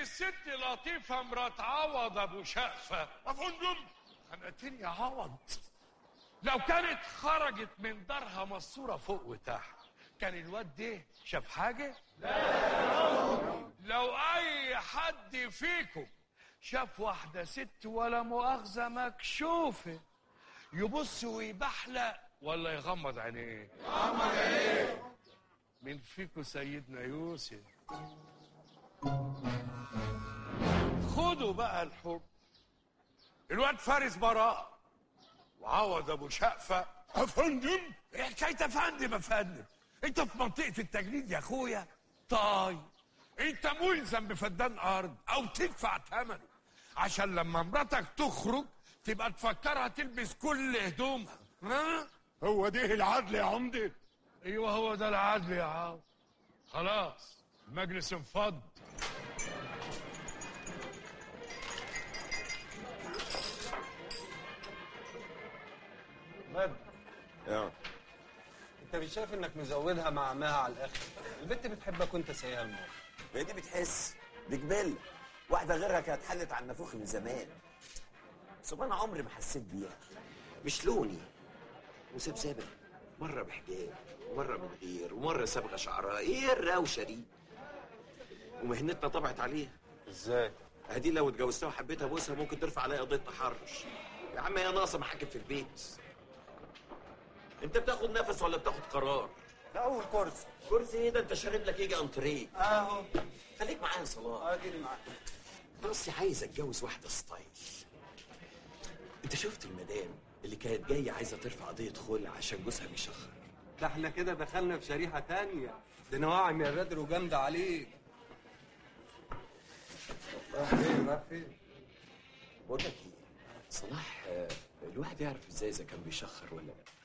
الست لطيفة مرات عوض أبو شقفة افندم خنقتني يا عوض لو كانت خرجت من دارها مصورة فوق وتحت كان الواد ده شاف حاجة؟ لا لو أي حد فيكم شاف واحدة ست ولا مؤاخذة مكشوفة يبص ويبحلق ولا يغمض عينيه؟ يغمض عينيه مين فيكم سيدنا يوسف؟ خدوا بقى الحب الواد فارس براء وعوض ابو شقفه افندم ايه حكايه يا فندم يا فندم انت في منطقه التجنيد يا اخويا طيب انت ملزم بفدان ارض او تدفع ثمنه عشان لما مراتك تخرج تبقى تفكرها تلبس كل هدومها ها هو ده العدل يا عمده ايوه هو ده العدل يا عاو خلاص المجلس انفض بدر اه انت مش شايف انك مزودها مع عمها على الاخر البنت بتحبك وانت سايقها الموت هي دي بتحس دي جبلة واحدة غيرها كانت حلت على النافوخ من زمان ثم أنا عمري ما حسيت بيها مش لوني وسبسبة مرة بحجاب ومرة من غير ومرة صبغة شعرها ايه الروشة دي ومهنتنا طبعت عليها ازاي ادي لو اتجوزتها وحبيتها ابوسها ممكن ترفع عليا قضيه تحرش يا عم هي ناقصه محاكم في البيت انت بتاخد نفس ولا بتاخد قرار ده اول كورس كرسي ايه ده انت شارب لك يجي انتريه اهو خليك معايا يا صلاح اديني معاك بصي عايز اتجوز واحده ستايل انت شفت المدام اللي كانت جايه عايزه ترفع قضيه خلع عشان جوزها بيشخر ده احنا كده دخلنا في شريحه تانية ده نواعم يا بدر وجامده عليك راح فين راح فين بقول لك ايه صلاح آه، الواحد يعرف ازاي اذا كان بيشخر ولا لا